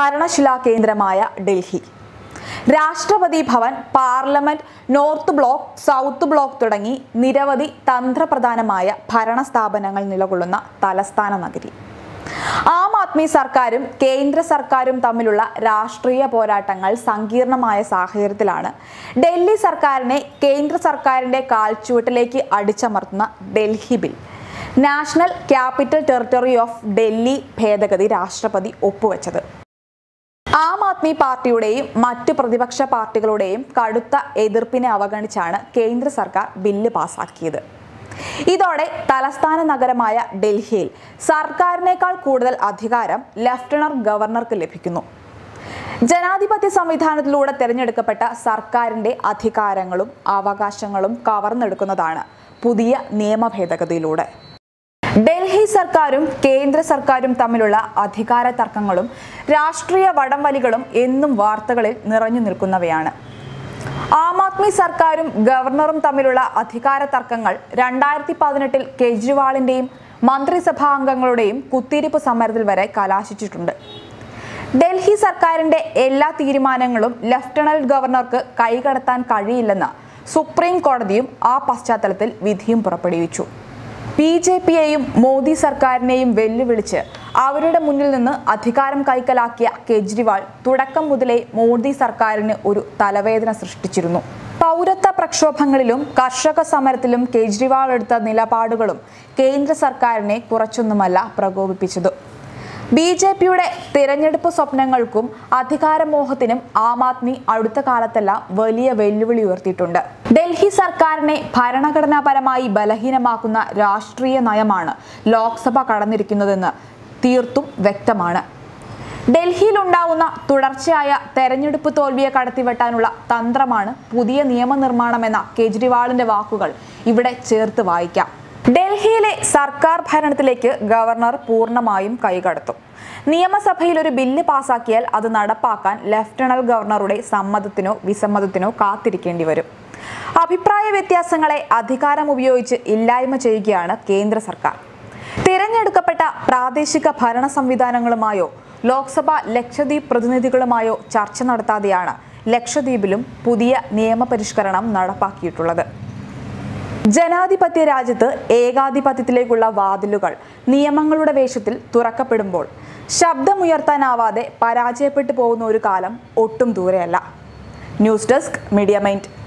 ഭരണശിലാ കേന്ദ്രമായ Delhi Rashtrapati Bhavan parliament north block south block തുടങ്ങി നിരവധി തന്ത്രപ്രധാനമായ ഭരണ സ്ഥാപനങ്ങൾ നിലകൊള്ളുന്ന തലസ്ഥാന നഗരി ആം ആദ്മി സർക്കാരും കേന്ദ്ര സർക്കാരും തമ്മിലുള്ള രാഷ്ട്രീയ പോരാട്ടങ്ങൾ സങ്കീർണമായ സാഹചര്യത്തിലാണ് ഡൽഹി സർക്കാരിനെ കേന്ദ്ര സർക്കാരിന്റെ കാൽച്ചുവട്ടിലേക്ക് അടിച്ചമർത്തുന്ന Delhi bill national capital territory of Delhi ഭേദഗതി രാഷ്ട്രപതി ഒപ്പുവെച്ചത് ആം ആദ്മി പാർട്ടിയുടെയും മറ്റ് പ്രതിപക്ഷ പാർട്ടികളുടെയും കടുത്ത എതിർപ്പിനെ അവഗണിച്ചാണ് കേന്ദ്ര സർക്കാർ ബില്ല് പാസാക്കിയത് ഇതോടെ തലസ്ഥാന നഗരമായ ഡൽഹിയിൽ സർക്കാരിനേക്കാൾ കൂടുതൽ അധികാരം ലഫ്റ്റനന്റ് ഗവർണർക്ക് ലഭിക്കുന്നു ജനാധിപത്യ സംവിധാനത്തിലൂടെ തിരഞ്ഞെടുക്കപ്പെട്ട സർക്കാരിന്റെ അധികാരങ്ങളും അവകാശങ്ങളും കവർന്നെടുക്കുന്നതാണ് പുതിയ നിയമ ഭേദഗതിയിലൂടെ ഡൽഹി സർക്കാരും കേന്ദ്ര സർക്കാരും തമ്മിലുള്ള അധികാര തർക്കങ്ങളും രാഷ്ട്രീയ വടംവലികളും എന്നും വാർത്തകളിൽ നിറഞ്ഞു നിൽക്കുന്നവയാണ് ആം ആദ്മി സർക്കാരും ഗവർണറും തമ്മിലുള്ള അധികാര തർക്കങ്ങൾ രണ്ടായിരത്തി പതിനെട്ടിൽ കെജ്രിവാളിന്റെയും മന്ത്രിസഭാ അംഗങ്ങളുടെയും കുത്തിരിപ്പ് സമരത്തിൽ വരെ കലാശിച്ചിട്ടുണ്ട് ഡൽഹി സർക്കാരിന്റെ എല്ലാ തീരുമാനങ്ങളും ലഫ്റ്റനന്റ് ഗവർണർക്ക് കൈകടത്താൻ കഴിയില്ലെന്ന് സുപ്രീം കോടതിയും ആ പശ്ചാത്തലത്തിൽ വിധിയും പുറപ്പെടുവിച്ചു ബി ജെ പിയെയും മോദി സർക്കാരിനെയും വെല്ലുവിളിച്ച് അവരുടെ മുന്നിൽ നിന്ന് അധികാരം കൈക്കലാക്കിയ കെജ്രിവാൾ തുടക്കം മുതലേ മോദി സർക്കാരിന് ഒരു തലവേദന സൃഷ്ടിച്ചിരുന്നു പൗരത്വ പ്രക്ഷോഭങ്ങളിലും കർഷക സമരത്തിലും കെജ്രിവാൾ എടുത്ത നിലപാടുകളും കേന്ദ്ര സർക്കാരിനെ കുറച്ചൊന്നുമല്ല പ്രകോപിപ്പിച്ചത് ബി ജെ പിയുടെ തിരഞ്ഞെടുപ്പ് സ്വപ്നങ്ങൾക്കും അധികാരമോഹത്തിനും ആം ആദ്മി അടുത്ത കാലത്തെല്ലാം വലിയ വെല്ലുവിളി ഉയർത്തിയിട്ടുണ്ട് ഡൽഹി സർക്കാരിനെ ഭരണഘടനാപരമായി ബലഹീനമാക്കുന്ന രാഷ്ട്രീയ നയമാണ് ലോക്സഭ കടന്നിരിക്കുന്നതെന്ന് തീർത്തും വ്യക്തമാണ് ഡൽഹിയിലുണ്ടാവുന്ന തുടർച്ചയായ തെരഞ്ഞെടുപ്പ് തോൽവിയെ കടത്തിവെട്ടാനുള്ള തന്ത്രമാണ് പുതിയ നിയമനിർമ്മാണമെന്ന കെജ്രിവാളിന്റെ വാക്കുകൾ ഇവിടെ ചേർത്ത് വായിക്കാം ഡൽഹിയിലെ സർക്കാർ ഭരണത്തിലേക്ക് ഗവർണർ പൂർണ്ണമായും കൈകടത്തും നിയമസഭയിൽ ഒരു ബില്ല് പാസാക്കിയാൽ അത് നടപ്പാക്കാൻ ലഫ്റ്റനന്റ് ഗവർണറുടെ സമ്മതത്തിനോ വിസമ്മതത്തിനോ കാത്തിരിക്കേണ്ടി വരും അഭിപ്രായ വ്യത്യാസങ്ങളെ അധികാരം ഉപയോഗിച്ച് ഇല്ലായ്മ ചെയ്യുകയാണ് കേന്ദ്ര സർക്കാർ തിരഞ്ഞെടുക്കപ്പെട്ട പ്രാദേശിക ഭരണ സംവിധാനങ്ങളുമായോ ലോക്സഭ ലക്ഷദ്വീപ് പ്രതിനിധികളുമായോ ചർച്ച നടത്താതെയാണ് ലക്ഷദ്വീപിലും പുതിയ നിയമപരിഷ്കരണം നടപ്പാക്കിയിട്ടുള്ളത് ജനാധിപത്യ രാജ്യത്ത് ഏകാധിപത്യത്തിലേക്കുള്ള വാതിലുകൾ നിയമങ്ങളുടെ വേഷത്തിൽ തുറക്കപ്പെടുമ്പോൾ ശബ്ദമുയർത്താനാവാതെ പരാജയപ്പെട്ടു പോകുന്ന ഒരു കാലം ഒട്ടും ദൂരെയല്ല ന്യൂസ് ഡെസ്ക് മീഡിയ മൈൻഡ്